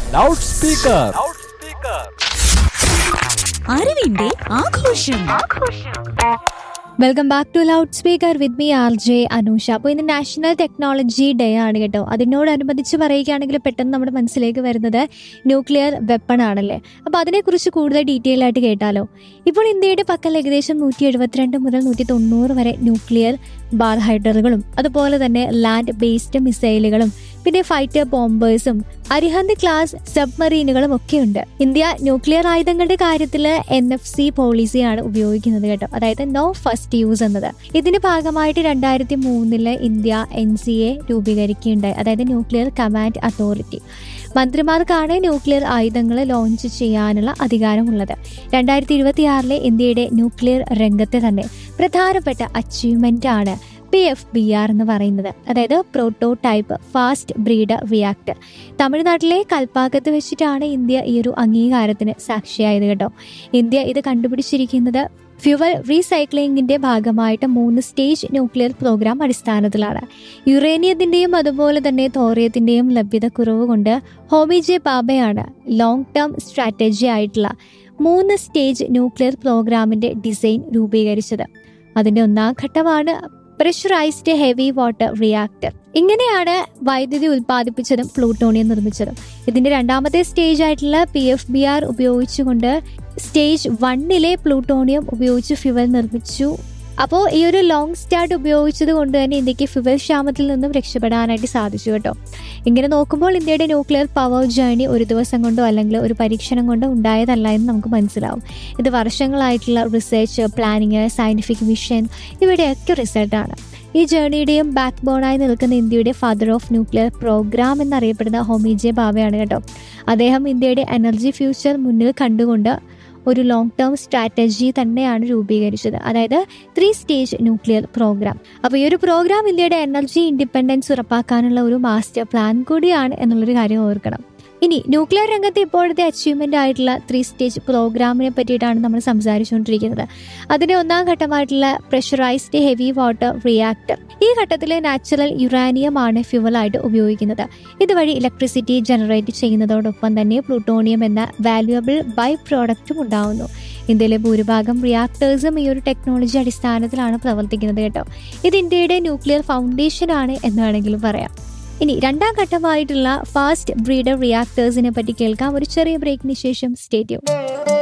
loud speaker അറിവിന്റെ ആഘോഷം welcome back to loud speaker with me R J Anusha അപ്പോൾ ഇന്ന് നാഷണൽ ടെക്നോളജി ഡേ ആണ് കേട്ടോ അതിനോടനുബന്ധിച്ച് പറയുകയാണെങ്കിൽ പെട്ടെന്ന് നമ്മുടെ മനസ്സിലേക്ക് വരുന്നത് ന്യൂക്ലിയർ വെപ്പൺ ആണല്ലേ അപ്പോൾ അതിനെക്കുറിച്ച് കൂടുതൽ ഡീറ്റെയിൽ ആയിട്ട് കേട്ടാലോ ഇപ്പോൾ ഇന്ത്യയുടെ പക്കൽ ഏകദേശം നൂറ്റി എഴുപത്തിരണ്ട് മുതൽ നൂറ്റി തൊണ്ണൂറ് വരെ ന്യൂക്ലിയർ ബാർഹൈഡറുകളും അതുപോലെ തന്നെ ലാൻഡ് ബേസ്ഡ് മിസൈലുകളും പിന്നെ ഫൈറ്റർ ബോംബേഴ്സും അരിഹന്ത് ക്ലാസ് സബ്മറീനുകളും ഒക്കെ ഉണ്ട് ഇന്ത്യ ന്യൂക്ലിയർ ആയുധങ്ങളുടെ കാര്യത്തിൽ എൻ എഫ് സി പോളിസിയാണ് ഉപയോഗിക്കുന്നത് കേട്ടോ അതായത് നോ ഫസ്റ്റ് യൂസ് എന്നത് ഇതിന്റെ ഭാഗമായിട്ട് രണ്ടായിരത്തി മൂന്നില് ഇന്ത്യ എൻ സി എ രൂപീകരിക്കുകയുണ്ടായി അതായത് ന്യൂക്ലിയർ കമാൻഡ് അതോറിറ്റി മന്ത്രിമാർക്കാണ് ന്യൂക്ലിയർ ആയുധങ്ങൾ ലോഞ്ച് ചെയ്യാനുള്ള അധികാരമുള്ളത് രണ്ടായിരത്തി ഇരുപത്തിയാറിലെ ഇന്ത്യയുടെ ന്യൂക്ലിയർ രംഗത്തെ തന്നെ പ്രധാനപ്പെട്ട അച്ചീവ്മെന്റ് ആണ് പി എഫ് ബി ആർ എന്ന് പറയുന്നത് അതായത് prototype fast breeder reactor തമിഴ്നാട്ടിലെ കൽപ്പാക്കത്ത് വെച്ചിട്ടാണ് ഇന്ത്യ ഈ ഒരു അംഗീകാരത്തിന് സാക്ഷിയായത് കേട്ടോ ഇന്ത്യ ഇത് കണ്ടുപിടിച്ചിരിക്കുന്നത് ഫ്യുവൽ റീസൈക്ലിംഗിന്റെ ഭാഗമായിട്ട് മൂന്ന് സ്റ്റേജ് ന്യൂക്ലിയർ പ്രോഗ്രാം അടിസ്ഥാനത്തിലാണ് യുറേനിയത്തിന്റെയും അതുപോലെ തന്നെ തോറിയത്തിന്റെയും ലഭ്യത കുറവ് കൊണ്ട് ഹോമി ജെ ബാബയാണ് ലോങ് ടേം സ്ട്രാറ്റജി ആയിട്ടുള്ള മൂന്ന് സ്റ്റേജ് ന്യൂക്ലിയർ പ്രോഗ്രാമിന്റെ ഡിസൈൻ രൂപീകരിച്ചത് അതിന്റെ ഒന്നാം ഘട്ടമാണ് പ്രഷറൈസ്ഡ് ഹെവി വാട്ടർ റിയാക്ടർ ഇങ്ങനെയാണ് വൈദ്യുതി ഉൽപ്പാദിപ്പിച്ചതും പ്ലൂട്ടോണിയം നിർമ്മിച്ചതും ഇതിന്റെ രണ്ടാമത്തെ സ്റ്റേജ് ആയിട്ടുള്ള പി എഫ് ബി ആർ ഉപയോഗിച്ചുകൊണ്ട് സ്റ്റേജ് വണ്ണിലെ പ്ലൂട്ടോണിയം ഉപയോഗിച്ച് ഫ്യുവൽ നിർമ്മിച്ചു അപ്പോൾ ഈ ഒരു ലോങ് സ്റ്റാർട്ട് ഉപയോഗിച്ചത് കൊണ്ട് തന്നെ ഇന്ത്യക്ക് ഫ്യുവൽ ക്ഷാമത്തിൽ നിന്നും രക്ഷപ്പെടാനായിട്ട് സാധിച്ചു കേട്ടോ ഇങ്ങനെ നോക്കുമ്പോൾ ഇന്ത്യയുടെ ന്യൂക്ലിയർ പവർ ജേണി ഒരു ദിവസം കൊണ്ടോ അല്ലെങ്കിൽ ഒരു പരീക്ഷണം കൊണ്ടോ ഉണ്ടായതല്ല എന്ന് നമുക്ക് മനസ്സിലാവും ഇത് വർഷങ്ങളായിട്ടുള്ള റിസർച്ച് പ്ലാനിങ് സയന്റിഫിക് മിഷൻ ഇവിടെയൊക്കെ റിസൾട്ടാണ് ഈ ജേണിയുടെയും ബാക്ക് ബോണായി നിൽക്കുന്ന ഇന്ത്യയുടെ ഫാദർ ഓഫ് ന്യൂക്ലിയർ പ്രോഗ്രാം എന്നറിയപ്പെടുന്ന ഹോമി ജെ ബാബയാണ് കേട്ടോ അദ്ദേഹം ഇന്ത്യയുടെ എനർജി ഫ്യൂച്ചർ മുന്നിൽ കണ്ടുകൊണ്ട് ഒരു ലോങ് ടേം സ്ട്രാറ്റജി തന്നെയാണ് രൂപീകരിച്ചത് അതായത് ത്രീ സ്റ്റേജ് ന്യൂക്ലിയർ പ്രോഗ്രാം അപ്പോൾ ഈ ഒരു പ്രോഗ്രാം ഇന്ത്യയുടെ എനർജി ഇൻഡിപെൻഡൻസ് ഉറപ്പാക്കാനുള്ള ഒരു മാസ്റ്റർ പ്ലാൻ കൂടിയാണ് എന്നുള്ളൊരു കാര്യം ഓർക്കണം ഇനി ന്യൂക്ലിയർ രംഗത്തെ ഇപ്പോഴത്തെ അച്ചീവ്മെന്റ് ആയിട്ടുള്ള ത്രീ സ്റ്റേജ് പ്രോഗ്രാമിനെ പറ്റിയിട്ടാണ് നമ്മൾ സംസാരിച്ചുകൊണ്ടിരിക്കുന്നത് അതിന്റെ ഒന്നാം ഘട്ടമായിട്ടുള്ള പ്രഷറൈസ്ഡ് ഹെവി വാട്ടർ റിയാക്ടർ ഈ ഘട്ടത്തിൽ നാച്ചുറൽ യുറാനിയം ആണ് ഫ്യുവലായിട്ട് ഉപയോഗിക്കുന്നത് ഇതുവഴി ഇലക്ട്രിസിറ്റി ജനറേറ്റ് ചെയ്യുന്നതോടൊപ്പം തന്നെ പ്ലൂട്ടോണിയം എന്ന വാല്യുവബിൾ ബൈ പ്രോഡക്റ്റും ഉണ്ടാവുന്നു ഇന്ത്യയിലെ ഭൂരിഭാഗം റിയാക്ടേഴ്സും ഈ ഒരു ടെക്നോളജി അടിസ്ഥാനത്തിലാണ് പ്രവർത്തിക്കുന്നത് കേട്ടോ ഇത് ഇന്ത്യയുടെ ന്യൂക്ലിയർ ഫൗണ്ടേഷൻ ആണ് എന്ന് വേണമെങ്കിലും പറയാം ഇനി രണ്ടാം ഘട്ടമായിട്ടുള്ള ഫാസ്റ്റ് ബ്രീഡർ റിയാക്ടേഴ്സിനെ പറ്റി കേൾക്കാം ഒരു ചെറിയ ബ്രേക്കിന് ശേഷം സ്റ്റേഡിയം